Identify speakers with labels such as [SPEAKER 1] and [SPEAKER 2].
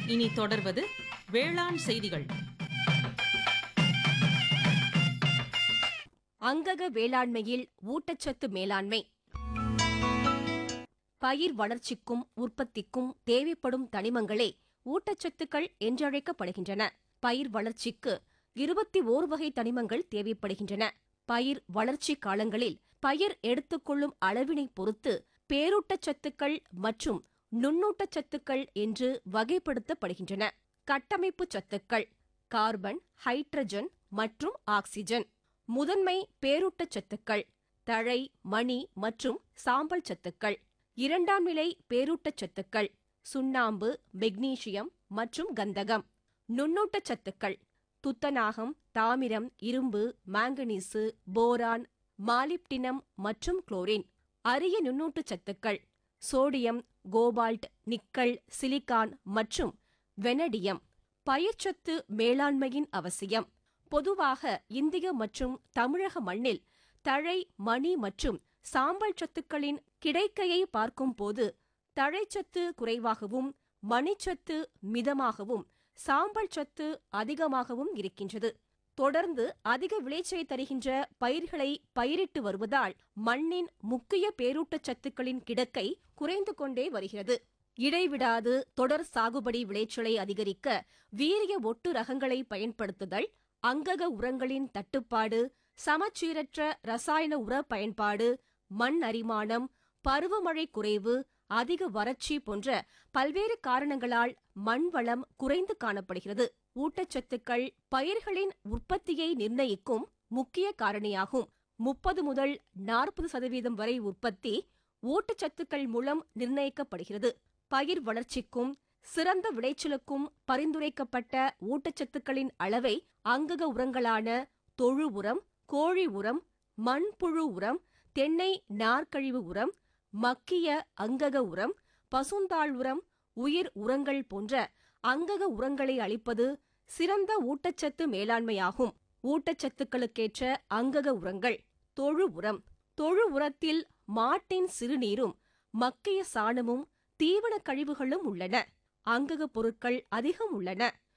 [SPEAKER 1] இனி தொடர்வது வேளாண் செய்திகள்
[SPEAKER 2] அங்கக வேளாண்மையில் ஊட்டச்சத்து மேலாண்மை பயிர் வளர்ச்சிக்கும் உற்பத்திக்கும் தேவைப்படும் தனிமங்களே ஊட்டச்சத்துக்கள் என்றழைக்கப்படுகின்றன பயிர் வளர்ச்சிக்கு இருபத்தி ஓர் வகை தனிமங்கள் தேவைப்படுகின்றன பயிர் வளர்ச்சி காலங்களில் பயிர் எடுத்துக்கொள்ளும் அளவினை பொறுத்து பேரூட்டச்சத்துக்கள் மற்றும் நுண்ணூட்டச்சத்துக்கள் என்று வகைப்படுத்தப்படுகின்றன கட்டமைப்பு சத்துக்கள் கார்பன் ஹைட்ரஜன் மற்றும் ஆக்சிஜன் முதன்மை பேரூட்டச்சத்துக்கள் தழை மணி மற்றும் சாம்பல் சத்துக்கள் இரண்டாம் நிலை பேரூட்டச்சத்துக்கள் சுண்ணாம்பு மெக்னீசியம் மற்றும் கந்தகம் நுண்ணூட்டச்சத்துக்கள் துத்தநாகம் தாமிரம் இரும்பு மாங்கனீசு போரான் மாலிப்டினம் மற்றும் குளோரின் அரிய நுண்ணூட்டச் சத்துக்கள் சோடியம் கோபால்ட் நிக்கல் சிலிகான் மற்றும் வெனடியம் பயிர்ச்சத்து மேலாண்மையின் அவசியம் பொதுவாக இந்திய மற்றும் தமிழக மண்ணில் தழை மணி மற்றும் சாம்பல் சத்துக்களின் கிடைக்கையை பார்க்கும்போது தழைச்சத்து குறைவாகவும் மணிச்சத்து மிதமாகவும் சாம்பல் சத்து அதிகமாகவும் இருக்கின்றது தொடர்ந்து அதிக விளைச்சலை தருகின்ற பயிர்களை பயிரிட்டு வருவதால் மண்ணின் முக்கிய பேரூட்டச்சத்துக்களின் கிடக்கை குறைந்து கொண்டே வருகிறது இடைவிடாது தொடர் சாகுபடி விளைச்சலை அதிகரிக்க வீரிய ஒட்டு ரகங்களை பயன்படுத்துதல் அங்கக உரங்களின் தட்டுப்பாடு சமச்சீரற்ற ரசாயன உர பயன்பாடு மண் அரிமானம் பருவமழை குறைவு அதிக வறட்சி போன்ற பல்வேறு காரணங்களால் மண் வளம் குறைந்து காணப்படுகிறது ஊட்டச்சத்துக்கள் பயிர்களின் உற்பத்தியை நிர்ணயிக்கும் முக்கிய காரணியாகும் முப்பது முதல் நாற்பது சதவீதம் வரை உற்பத்தி ஊட்டச்சத்துக்கள் மூலம் நிர்ணயிக்கப்படுகிறது பயிர் வளர்ச்சிக்கும் சிறந்த விளைச்சலுக்கும் பரிந்துரைக்கப்பட்ட ஊட்டச்சத்துக்களின் அளவை அங்கக உரங்களான தொழு உரம் கோழி உரம் மண்புழு உரம் தென்னை நார்க்கழிவு உரம் மக்கிய அங்கக உரம் பசுந்தாள் உரம் உயிர் உரங்கள் போன்ற அங்கக உரங்களை அளிப்பது சிறந்த ஊட்டச்சத்து மேலாண்மையாகும் ஊட்டச்சத்துக்களுக்கேற்ற அங்கக உரங்கள் தொழு உரம் தொழு உரத்தில் மாட்டின் சிறுநீரும் மக்கிய சாணமும் தீவன கழிவுகளும் உள்ளன அங்கக பொருட்கள் அதிகம் உள்ளன